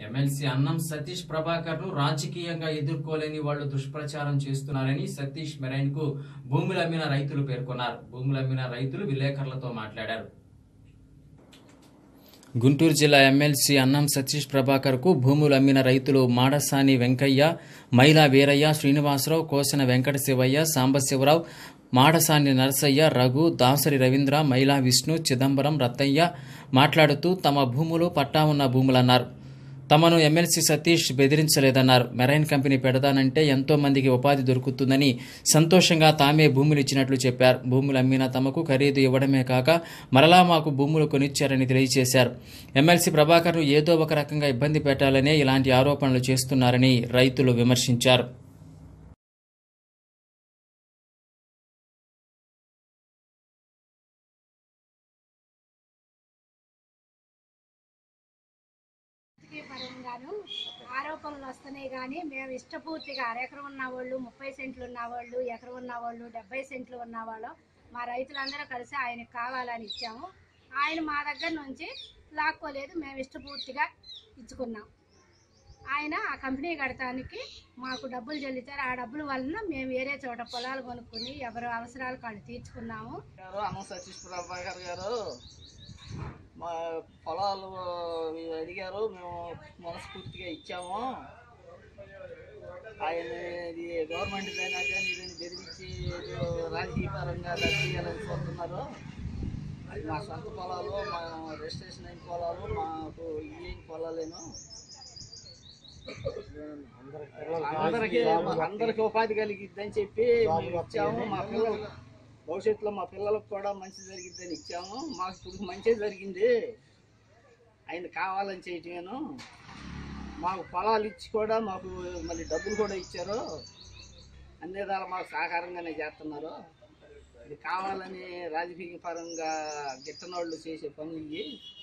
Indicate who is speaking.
Speaker 1: MLC అన్నం సతీష్ ప్రభాకర్ ను రాజకీయంగా ఎదుర్కోలేని వాళ్లు దుష్ప్రచారం చేస్తున్నారని సతీష్ మెరైన్ కు భూములు అమ్మిన రైతులు పేర్కొన్నారు భూములు అమ్మిన రైతులు విలేకరులతో మాట్లాడారు గుంటూరు జిల్లా ఎమ్మెల్సీ అన్నం సతీష్ ప్రభాకర్ కు భూములు అమ్మిన రైతులు మాడసాని వెంకయ్య మైలా వీరయ్య శ్రీనివాసరావు కోసన వెంకట శివయ్య సాంబశివరావు మాడసాని నరసయ్య రఘు దాసరి రవీంద్ర మైలా విష్ణు చిదంబరం రత్తయ్య మాట్లాడుతూ తమ భూములు పట్టా ఉన్న భూములన్నారు తమను ఎమ్మెల్సీ సతీష్ బెదిరించలేదన్నారు మెరైన్ కంపెనీ పెడతానంటే ఎంతో మందికి ఉపాధి దొరుకుతుందని సంతోషంగా తామే భూములు ఇచ్చినట్లు చెప్పారు భూములు అమ్మినా తమకు ఖరీదు ఇవ్వడమే కాక మరలా మాకు భూములు కొనిచ్చారని తెలియజేశారు ఎమ్మెల్సీ ప్రభాకర్ను ఏదో ఒక రకంగా ఇబ్బంది పెట్టాలనే ఇలాంటి ఆరోపణలు చేస్తున్నారని రైతులు విమర్శించారు
Speaker 2: రాజకీయ పరంగాను ఆరోపణలు వస్తున్నాయి కానీ మేము ఇష్టపూర్తిగా అరెకరం ఉన్న వాళ్ళు ముప్పై సెంట్లు ఉన్న వాళ్ళు ఎకరం ఉన్న వాళ్ళు డెబ్బై సెంట్లు ఉన్న వాళ్ళు మా రైతులందరూ కలిసి ఆయనకు కావాలని ఇచ్చాము ఆయన మా దగ్గర నుంచి లాక్కోలేదు మేము ఇష్టపూర్తిగా ఇచ్చుకున్నాం ఆయన ఆ కంపెనీ కడటానికి మాకు డబ్బులు చెల్లించారు ఆ డబ్బుల వలన మేము వేరే చోట పొలాలు కొనుక్కుని ఎవరి అవసరాలు కాళ్ళు తీర్చుకున్నాము
Speaker 3: గారు అన్నం సతీష్ ప్రభాకర్ గారు మా పొలాలు అడిగారు మేము మనస్ఫూర్తిగా ఇచ్చాము ఆయన ఇది గవర్నమెంట్ అయినా కానీ ఇదని బెదిరించి ఏదో రాజకీయ పరంగా చేయాలని చూస్తున్నారు అది మా సొంత పొలాలు మా రిజిస్ట్రేషన్ అయిన పొలాలు మాకు ఈ పొలాలేను అందరికి అందరికి ఉపాధి కలిగిద్దని చెప్పి మేము ఇచ్చాము మా పిల్లలు భవిష్యత్తులో మా పిల్లలకు కూడా మంచి జరిగిద్దని ఇచ్చాము మాకు ఇప్పుడు మంచి జరిగింది ఆయన కావాలని చేయటమేను మాకు పొలాలు ఇచ్చి కూడా మాకు మళ్ళీ డబ్బులు కూడా ఇచ్చారు అన్ని విధాలు మాకు సహకారంగానే చేస్తున్నారు ఇది కావాలని రాజకీయ పరంగా గిట్టనోళ్ళు చేసే పనులు ఇవి